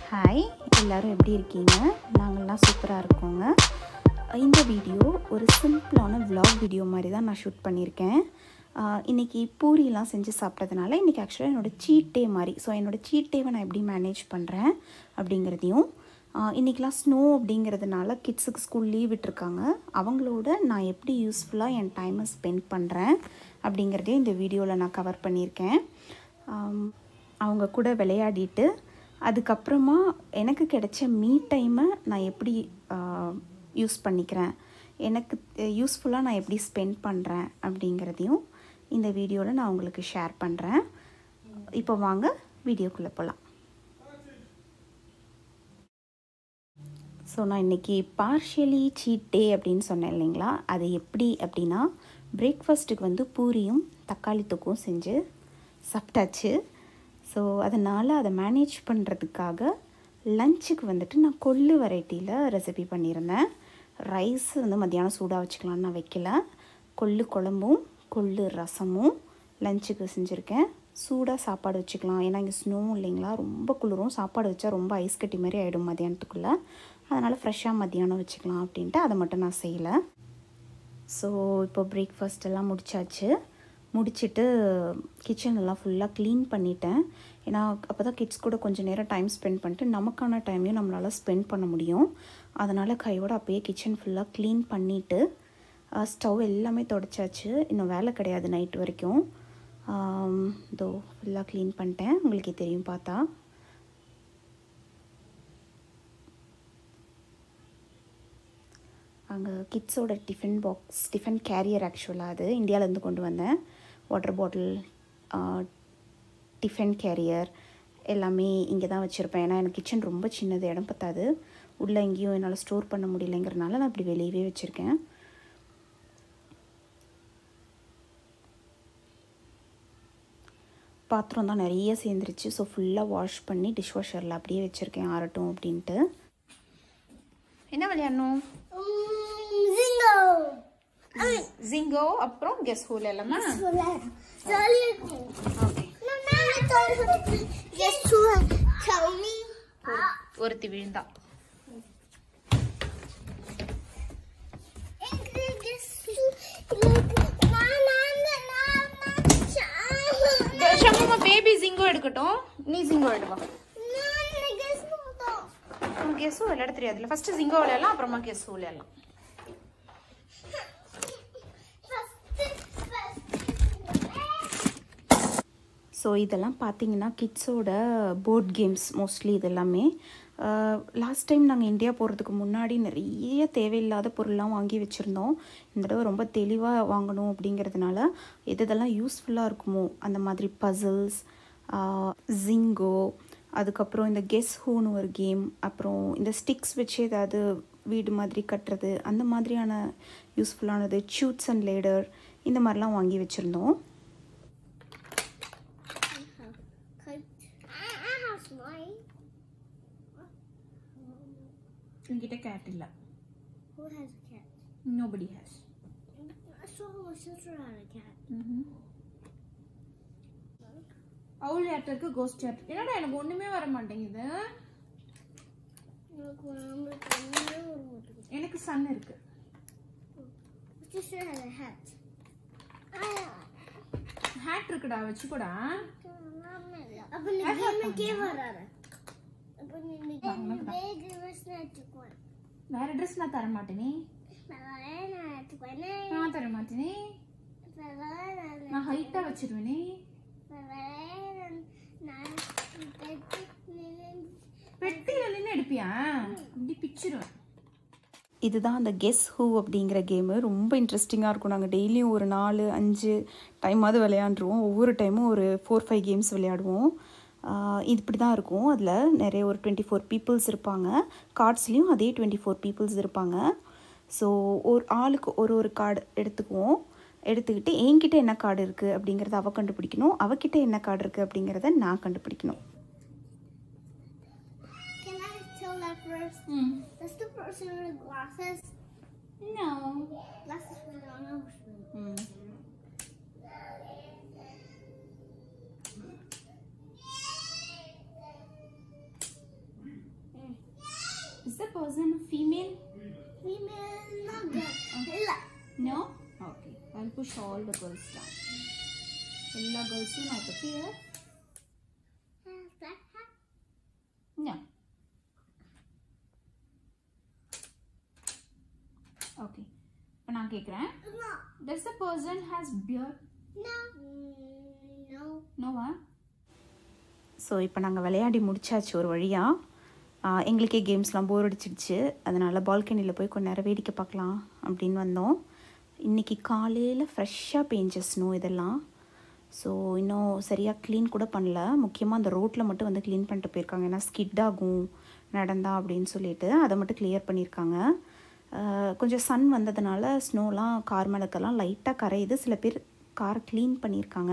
Hi எல்லோரும் எப்படி இருக்கீங்க நாங்கள்லாம் சூப்பராக இருக்கோங்க இந்த வீடியோ ஒரு சிம்பிளான vlog வீடியோ மாதிரி தான் நான் ஷூட் பண்ணியிருக்கேன் ஆஹ் இன்னைக்கு பூரிலாம் செஞ்சு சாப்பிட்டதுனால இன்றைக்கி ஆக்சுவலாக என்னோடய சீட் டே மாதிரி ஸோ என்னோடய சீட் டேவை நான் எப்படி மேனேஜ் பண்ணுறேன் அப்படிங்கிறதையும் ஆஹ் இன்னைக்கெலாம் ஸ்னோ அப்படிங்கிறதுனால கிட்ஸுக்கு ஸ்கூல் லீவ் விட்டுருக்காங்க அவங்களோட நான் எப்படி யூஸ்ஃபுல்லாக என் டைமை ஸ்பெண்ட் பண்ணுறேன் அப்படிங்கிறதையும் இந்த வீடியோவில் நான் கவர் பண்ணியிருக்கேன் ஆம், அவங்க கூட விளையாடிட்டு அதுக்கப்புறமா எனக்கு கிடைச்ச மீ டைமை நான் எப்படி யூஸ் பண்ணிக்கிறேன் எனக்கு யூஸ்ஃபுல்லாக நான் எப்படி ஸ்பெண்ட் பண்ணுறேன் அப்படிங்கிறதையும் இந்த வீடியோவில் நான் உங்களுக்கு ஷேர் பண்ணுறேன் இப்போ வாங்க வீடியோக்குள்ளே போகலாம் ஸோ நான் இன்றைக்கி பார்ஷியலி சீட் டே அப்படின்னு சொன்னேன் இல்லைங்களா அது எப்படி அப்படின்னா பிரேக்ஃபாஸ்ட்டுக்கு வந்து பூரியும் தக்காளி தொக்கும் செஞ்சு சாப்பிட்டாச்சு ஸோ அதனால் அதை மேனேஜ் பண்ணுறதுக்காக லஞ்சுக்கு வந்துட்டு நான் கொள்ளு வெரைட்டியில் ரெசிபி பண்ணியிருந்தேன் ரைஸ் வந்து மத்தியானம் சூடாக வச்சுக்கலான்னு நான் வைக்கல கொள்ளு குழம்பும் கொள்ளு ரசமும் லஞ்சுக்கு செஞ்சுருக்கேன் சூடாக சாப்பாடு வச்சுக்கலாம் ஏன்னா இங்கே ஸ்னோ இல்லைங்களா ரொம்ப குளிரும் சாப்பாடு வச்சா ரொம்ப ஐஸ் கட்டி மாதிரி ஆகிடும் மத்தியானத்துக்குள்ளே அதனால் ஃப்ரெஷ்ஷாக மத்தியானம் வச்சுக்கலாம் அப்படின்ட்டு அதை மட்டும் நான் செய்யலை ஸோ இப்போ பிரேக்ஃபாஸ்ட் எல்லாம் முடிச்சாச்சு முடிச்சுட்டு கிச்சன் எல்லாம் ஃபுல்லாக க்ளீன் பண்ணிட்டேன் ஏன்னா அப்போ தான் கிட்ஸ் கூட கொஞ்சம் நேரம் டைம் ஸ்பெண்ட் பண்ணிட்டு நமக்கான டைமையும் நம்மளால் ஸ்பெண்ட் பண்ண முடியும் அதனால் கையோட அப்போயே கிச்சன் ஃபுல்லாக க்ளீன் பண்ணிவிட்டு ஸ்டவ் எல்லாமே தொடச்சாச்சு இன்னும் வேலை கிடையாது நைட் வரைக்கும் இதோ ஃபுல்லாக க்ளீன் பண்ணிட்டேன் உங்களுக்கே தெரியும் பார்த்தா அங்கே கிட்ஸோட டிஃபன் பாக்ஸ் டிஃபன் கேரியர் ஆக்சுவலாக அது இந்தியாவிலேருந்து கொண்டு வந்தேன் வாட்டர் பாட்டில் டிஃபன் கேரியர் எல்லாமே இங்கே தான் வச்சுருப்பேன் ஏன்னா எனக்கு கிச்சன் ரொம்ப சின்னது இடம் பத்தாது உள்ளே எங்கேயும் என்னால் ஸ்டோர் பண்ண முடியலைங்கிறனால நான் இப்படி வெளியவே வச்சுருக்கேன் பாத்திரம் தான் நிறைய சேர்ந்துருச்சு ஸோ ஃபுல்லாக வாஷ் பண்ணி டிஷ் வாஷரில் அப்படியே வச்சுருக்கேன் ஆறட்டும் அப்படின்ட்டு என்ன விளையாடணும் Zingo! ஜிங்கோ அப்புறம் கெஸ் ஹூல் எல்லாமே okay Guess who tell me? ஒருத்தி விழுந்தா Guess who? ஷம்மா பேபி ஜிங்கோ எடுக்கட்டும் நீ ஜிங்கோ எடுவா உனக்கு கெஸ் விளையாட தெரியாதுல்ல ஃபர்ஸ்ட் ஜிங்கோ விளையாடலாம் அப்புறமா கெஸ் விளையாடலாம் ஸோ இதெல்லாம் பார்த்தீங்கன்னா கிட்ஸோட போர்ட் கேம்ஸ் மோஸ்ட்லி இது எல்லாமே லாஸ்ட் டைம் நாங்கள் இந்தியா போகிறதுக்கு முன்னாடி நிறைய தேவையில்லாத பொருள்லாம் வாங்கி வச்சுருந்தோம் இந்த தடவை ரொம்ப தெளிவாக வாங்கணும் அப்படிங்கிறதுனால எது எதெல்லாம் யூஸ்ஃபுல்லாக இருக்குமோ அந்த மாதிரி பசில்ஸ் ஜிங்கோ அதுக்கப்புறம் இந்த கெஸ் ஹூன்னு ஒரு கேம் அப்புறம் இந்த ஸ்டிக்ஸ் வச்சு ஏதாவது வீடு மாதிரி கட்டுறது அந்த மாதிரியான யூஸ்ஃபுல்லானது ஷூட்ஸ் அண்ட் லேடர் இந்த மாதிரிலாம் வாங்கி வச்சுருந்தோம் என்கிட்ட கேட் இல்லை Who has a cat? Nobody has I saw my sister had a cat. Owl ஆக்டருக்கு கோஸ்ட் ஆக்டர் என்னடா எனக்கு ஒண்ணுமே வர மாட்டேங்குது எனக்கு நம்மளுக்கு ஒண்ணுமே வர மாட்டேங்குது. எனக்கு சன் இருக்கு My sister had a hat. Hat இருக்குடா வச்சுக்கூடா அப்ப நீ கேமுக்கே வராத அப்ப நீ பேக் ட்ரெஸ் எடுத்துக்குவேன் வேற ட்ரெஸ் நான் தர மாட்டேனே நான் எடுத்துக்குவேன் நான் தர மாட்டேனே நான் ஹைட்டா வச்சிருவேனே பெட்டியில நின்று எடுப்பியா அப்படி பிச்சிருவேன் இதுதான் அந்த கெஸ் ஹூ அப்படிங்கிற கேமு ரொம்ப இன்ட்ரெஸ்டிங்காக இருக்கும் நாங்கள் டெய்லியும் ஒரு நாலு அஞ்சு டைமாவது விளையாண்டுருவோம் ஒவ்வொரு டைமும் ஒரு ஃபோர் ஃபைவ் கேம்ஸ் விளையாடுவோம் ஆஹ் இது இப்படி தான் இருக்கும் அதில் நிறைய ஒரு டுவெண்ட்டி ஃபோர் பீப்புள்ஸ் இருப்பாங்க கார்ட்ஸ்லேயும் அதே டுவெண்ட்டி ஃபோர் பீப்புள்ஸ் இருப்பாங்க ஸோ ஒரு ஆளுக்கு ஒரு ஒரு கார்டு எடுத்துக்குவோம் எடுத்துக்கிட்டு என்கிட்ட என்ன கார்டு இருக்குது அப்படிங்கிறத அவள் கண்டுபிடிக்கணும் அவகிட்ட என்ன கார்டு இருக்குது அப்படிங்கிறத நான் கண்டுபிடிக்கணும் Can I tell that first? That's the person with glasses. No. Glasses with no nose. Female? Female, not good. Look. No? Okay. I'll push all the girls down. எல்லா கேர்ள்ஸையும் நான் இப்போ கீழே Has black hat. No. Okay. இப்போ நான் கேட்குறேன் No. Does the person has beard? No. Mm, no. நோவா so இப்போ நாங்கள் விளையாடி முடிச்சாச்சு ஒரு வழியாக எங்களுக்கே கேம்ஸ்லாம் போர் அடிச்சிடுச்சு அதனால் பால்கனியில் போய் கொஞ்ச நேரம் வேடிக்கை பார்க்கலாம் அப்படின்னு வந்தோம் இன்றைக்கி காலையில் ஃப்ரெஷ்ஷாக பெஞ்ச ஸ்னோ இதெல்லாம் ஸோ இன்னும் சரியாக க்ளீன் கூட பண்ணல முக்கியமாக அந்த ரோட்டில் மட்டும் வந்து க்ளீன் பண்ணிட்டு போயிருக்காங்க ஏன்னா ஸ்கிட் ஆகும் நடந்தா அப்படின்னு சொல்லிட்டு அதை மட்டும் கிளியர் பண்ணியிருக்காங்க ஆஹ் கொஞ்சம் சன் வந்ததுனால ஸ்னோலாம் கார் மேலக்கெல்லாம் லைட்டாக கரையுது சில பேர் காரை க்ளீன் பண்ணியிருக்காங்க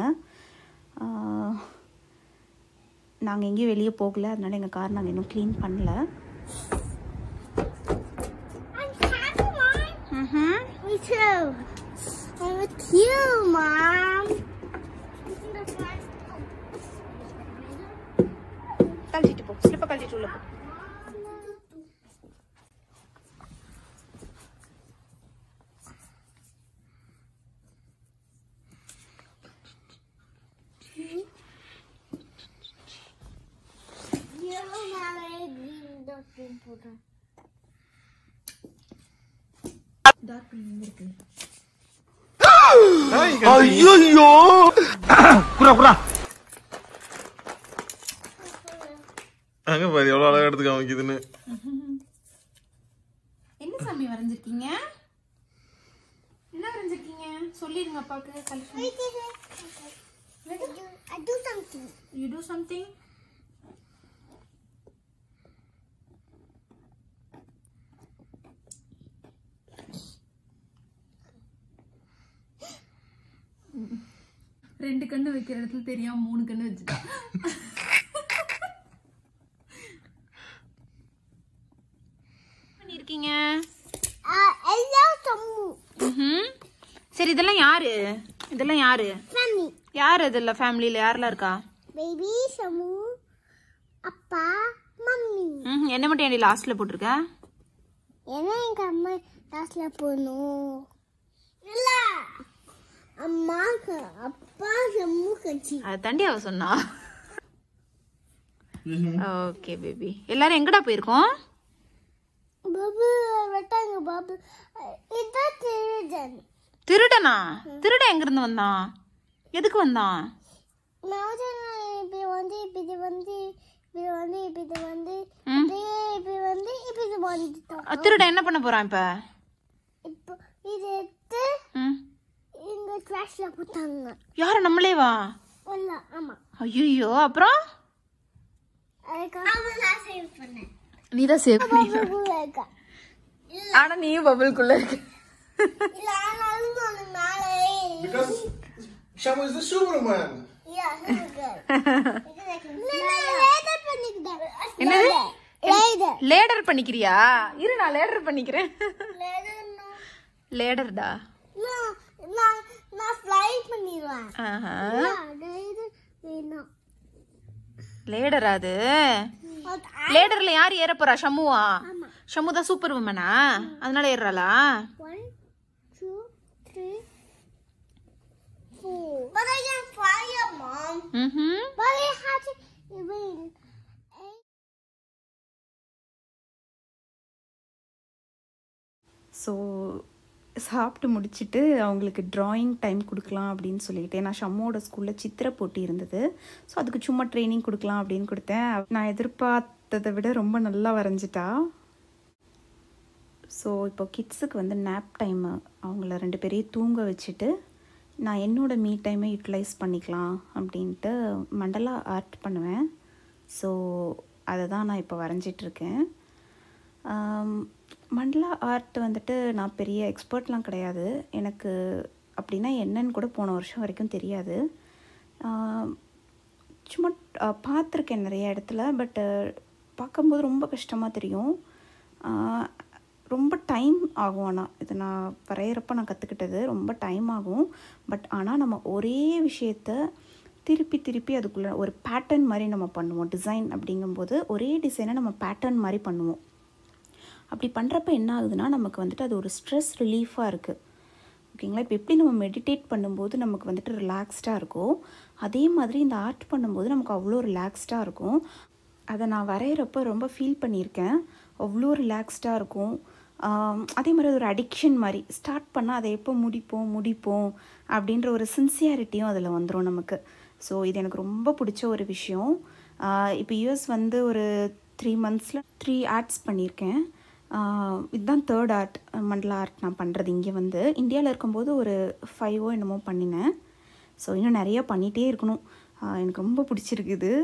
நாங்கள் எங்கேயும் வெளியே போகல அதனால எங்கள் கார் நாங்கள் இன்னும் க்ளீன் பண்ணல I'm happy, Mom. Me too. I'm with you, Mom. Isn't that fun? கழிச்சிட்டு போ ஸ்லிப்பை கழிச்சிட்டு உள்ள போ You have a green dot in photo. ஐயோ குரா குரா அங்க பாரு எவ்வளவு அழகா எடுத்து காமிக்குதுன்னு என்ன சாமி வரைஞ்சிருக்கீங்க என்ன வரைஞ்சிருக்கீங்க சொல்லிடுங்க அப்பாவுக்கு கழிச்சு Wait, wait, wait. I do, I do something. You do something ரெண்டு கண்ணு வைக்கிற இடத்துல தெரியாம மூணு கண்ணு வச்சுட்டான் பண்ணிருக்கீங்க Uh, hello, Tamu. ம்ஹும். சரி இதெல்லாம் யாரு இதெல்லாம் யாரு Family. யார் இதில் ஃபேமிலியில் யாரெல்லாம் இருக்கா Baby, Samu. அப்பா மம்மி ம் என்ன மட்டும் ஏன்டி லாஸ்ட்டில் போட்டிருக்க ஏன்னா எங்க அம்மா லாஸ்ட்ல போகணும் இல்ல அம்மாக்கு அப்பா செம்மு கட்சி அதை தாண்டி அவ சொன்னா ஓகே பேபி எல்லாரும் எங்கடா போயிருக்கோம் பாபு வெட்டாங்க பாபு இதான் திருடன் திருடனா திருடன் எங்கிருந்து வந்தான் எதுக்கு வந்தான் நான் வந்து இப்படி வந்து இப்படி வந்து இப்படி வந்து இப்படி வந்து ம். இப்படியே இப்படி வந்து இப்படி வந்துட்டோம் அஹ், திருடன் என்ன பண்ண போறான் இப்ப இப்போ இது எடுத்து ம் இங்க ட்ராஷ்ல போட்டாங்க யார நம்மளே வா இல்ல ஆமா ஐயோ அப்புறம் அதுக்கு நான் சேவ் பண்ணேன் நீ தான் சேவ் பண்ணி இருக்கா ஆனா நீயும் பபிள்குள்ள இருக்க இல்ல ஆனாலும் நான் மேலே Because Shamu is the Superman. Yeah, this is good. Ladder பண்ணிக்கிட்டேன் என்னது? லேடர் லேடர் பண்ணிக்கிறியா இரு நான் லேடர் பண்ணிக்கிறேன் லேடர் லேடர்டா நான் நான் ஃப்ளை பண்ணிடுவேன் ஆஹா லேடர் வேணும் லேடர் அது அது லேடர்ல யார் ஏற போறா ஷம்முவா ஆமா. ஷம்மு தான் சூப்பர் உமனா அதனால ஏறுறாளா One, two, three, four. But I can fly up, Mom. ம் But I have to win. So சாப்பிட்டு முடிச்சுட்டு அவங்களுக்கு ட்ராயிங் டைம் கொடுக்கலாம் அப்படின்னு சொல்லிட்டு நான் ஷம்மோட ஸ்கூலில் சித்திரை போட்டி இருந்தது ஸோ அதுக்கு சும்மா ட்ரைனிங் கொடுக்கலாம் அப்படின்னு கொடுத்தேன் நான் எதிர்பார்த்ததை விட ரொம்ப நல்லா வரைஞ்சிட்டா ஸோ இப்போ கிட்ஸுக்கு வந்து நேப் டைமு அவங்கள ரெண்டு பேரையும் தூங்க வச்சுட்டு நான் என்னோட மீ டைமை யூட்டிலைஸ் பண்ணிக்கலாம் அப்படின்ட்டு மண்டலா ஆர்ட் பண்ணுவேன் ஸோ அதை தான் நான் இப்போ வரைஞ்சிட்ருக்கேன் மண்டலா ஆர்ட் வந்துட்டு நான் பெரிய எக்ஸ்பர்ட்லாம் கிடையாது எனக்கு அப்படின்னா என்னன்னு கூட போன வருஷம் வரைக்கும் தெரியாது ஆம், சும்மா அஹ், பார்த்துருக்கேன் நிறைய இடத்துல பட்டு பார்க்கும்போது ரொம்ப கஷ்டமாக தெரியும் ஆஹ், ரொம்ப டைம் ஆகும் ஆனால் இது நான் வரைகிறப்ப நான் கற்றுக்கிட்டது ரொம்ப டைம் ஆகும் பட் ஆனால் நம்ம ஒரே விஷயத்த திருப்பி திருப்பி அதுக்குள்ளே ஒரு பேட்டர்ன் மாதிரி நம்ம பண்ணுவோம் டிசைன் அப்படிங்கும்போது ஒரே டிசைனை நம்ம பேட்டர்ன் மாதிரி பண்ணுவோம் அப்படி பண்ணுறப்ப என்ன ஆகுதுன்னா நமக்கு வந்துட்டு அது ஒரு ஸ்ட்ரெஸ் ரிலீஃபாக இருக்குது ஓகேங்களா இப்போ எப்படி நம்ம மெடிடேட் பண்ணும்போது நமக்கு வந்துட்டு ரிலாக்ஸ்டாக இருக்கோ அதே மாதிரி இந்த ஆர்ட் பண்ணும்போது நமக்கு அவ்வளோ ரிலாக்ஸ்டாக இருக்கும் அதை நான் வரைகிறப்ப ரொம்ப ஃபீல் பண்ணியிருக்கேன் அவ்வளோ ரிலாக்ஸ்டாக இருக்கும் ஆம், அதே மாதிரி அது ஒரு அடிக்ஷன் மாதிரி ஸ்டார்ட் பண்ணால் அதை எப்போ முடிப்போம் முடிப்போம் அப்படின்ற ஒரு சின்சியாரிட்டியும் அதில் வந்துடும் நமக்கு ஸோ இது எனக்கு ரொம்ப பிடிச்ச ஒரு விஷயம் ஆஹ் இப்போ யூஎஸ் வந்து ஒரு த்ரீ மந்த்ஸில் த்ரீ ஆர்ட்ஸ் பண்ணியிருக்கேன் ஆஹ் இதுதான் தேர்ட் ஆர்ட் மண்டல ஆர்ட் நான் பண்ணுறது இங்கே வந்து இந்தியாவில் இருக்கும்போது ஒரு ஃபைவோ என்னமோ பண்ணினேன் ஸோ இன்னும் நிறைய பண்ணிகிட்டே இருக்கணும் ஆஹ் எனக்கு ரொம்ப பிடிச்சிருக்குது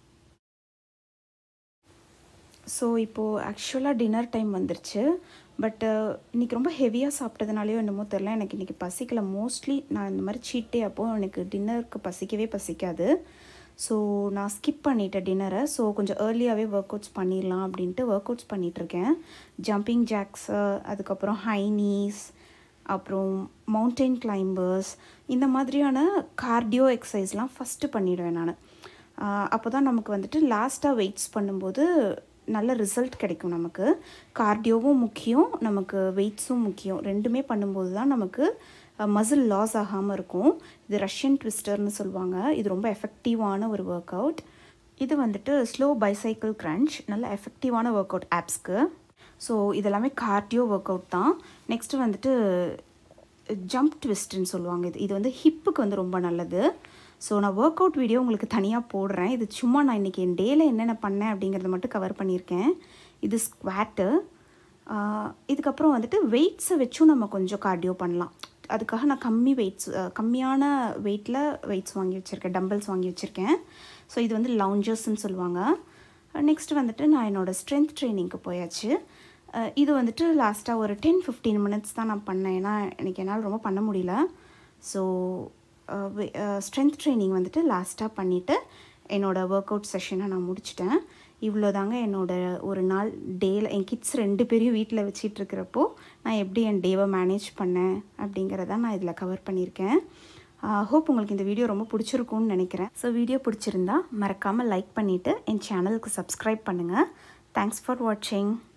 ஸோ இப்போது ஆக்சுவலாக டின்னர் டைம் வந்துருச்சு பட்டு இன்றைக்கி ரொம்ப ஹெவியாக சாப்பிட்டதுனாலையோ என்னமோ தெரில எனக்கு இன்றைக்கி பசிக்கல மோஸ்ட்லி நான் இந்த மாதிரி சீட்டே அப்போ எனக்கு டின்னருக்கு பசிக்கவே பசிக்காது ஸோ நான் ஸ்கிப் பண்ணிட்டேன் டின்னரை ஸோ கொஞ்சம் ஏர்லியாகவே ஒர்க் அவுட்ஸ் பண்ணிடலாம் அப்படின்ட்டு ஒர்க் அவுட்ஸ் பண்ணிகிட்ருக்கேன் ஜம்பிங் ஜாக்ஸு அதுக்கப்புறம் ஹைனீஸ் அப்புறம் மவுண்டெயின் கிளைம்பர்ஸ் இந்த மாதிரியான கார்டியோ எக்ஸசைஸ்லாம் ஃபஸ்ட்டு பண்ணிடுவேன் நான் அப்போ தான் நமக்கு வந்துட்டு லாஸ்ட்டாக வெயிட்ஸ் பண்ணும்போது நல்ல ரிசல்ட் கிடைக்கும் நமக்கு கார்டியோவும் முக்கியம் நமக்கு வெயிட்ஸும் முக்கியம் ரெண்டுமே பண்ணும்போது தான் நமக்கு மசில் லாஸ் ஆகாமல் இருக்கும் இது ரஷ்யன் ட்விஸ்டர்னு சொல்லுவாங்க இது ரொம்ப எஃபெக்டிவான ஒரு ஒர்க் அவுட் இது வந்துட்டு ஸ்லோ பைசைக்கிள் கிரன்ச் நல்ல எஃபெக்டிவான ஒர்க் அவுட் ஆப்ஸ்க்கு ஸோ இதெல்லாமே கார்டியோ ஒர்க் அவுட் தான் நெக்ஸ்ட்டு வந்துட்டு ஜம்ப் ட்விஸ்ட்னு சொல்லுவாங்க இது இது வந்து ஹிப்புக்கு வந்து ரொம்ப நல்லது ஸோ நான் ஒர்க் அவுட் வீடியோ உங்களுக்கு தனியாக போடுறேன் இது சும்மா நான் இன்றைக்கி என் டேயில் என்னென்ன பண்ணேன் அப்படிங்கிறத மட்டும் கவர் பண்ணியிருக்கேன் இது ஸ்குவாட்டு இதுக்கப்புறம் வந்துட்டு வெயிட்ஸை வச்சும் நம்ம கொஞ்சம் கார்டியோ பண்ணலாம் அதுக்காக நான் கம்மி வெயிட்ஸ் கம்மியான வெயிட்டில் வெயிட்ஸ் வாங்கி வச்சுருக்கேன் டம்பிள்ஸ் வாங்கி வச்சுருக்கேன் ஸோ இது வந்து லவுஞ்சர்ஸ்ன்னு சொல்லுவாங்க நெக்ஸ்ட் வந்துட்டு நான் என்னோடய ஸ்ட்ரென்த் ட்ரைனிங்க்கு போயாச்சு அஹ் இது வந்துட்டு லாஸ்ட்டாக ஒரு டென் ஃபிஃப்டீன் மினிட்ஸ் தான் நான் பண்ணேன் ஏன்னா எனக்கு என்னால் ரொம்ப பண்ண முடியல ஸோ ஸ்ட்ரென்த் ட்ரைனிங் வந்துட்டு லாஸ்ட்டாக பண்ணிவிட்டு என்னோடய ஒர்க் அவுட் செஷனை நான் முடிச்சிட்டேன் இவ்வளோ தாங்க என்னோட ஒரு நாள் டேயில் என் கிட்ஸ் ரெண்டு பேரையும் வீட்டில் வச்சிட்டு இருக்கிறப்போ நான் எப்படி என் டேவை மேனேஜ் பண்ணேன் அப்படிங்கிறத நான் இதில் கவர் பண்ணியிருக்கேன் ஹோப் உங்களுக்கு இந்த வீடியோ ரொம்ப பிடிச்சிருக்கும்னு நினைக்கிறேன் ஸோ வீடியோ பிடிச்சிருந்தா மறக்காமல் லைக் பண்ணிவிட்டு என் சேனலுக்கு சப்ஸ்கிரைப் பண்ணுங்கள் தேங்க்ஸ் ஃபார் வாட்சிங்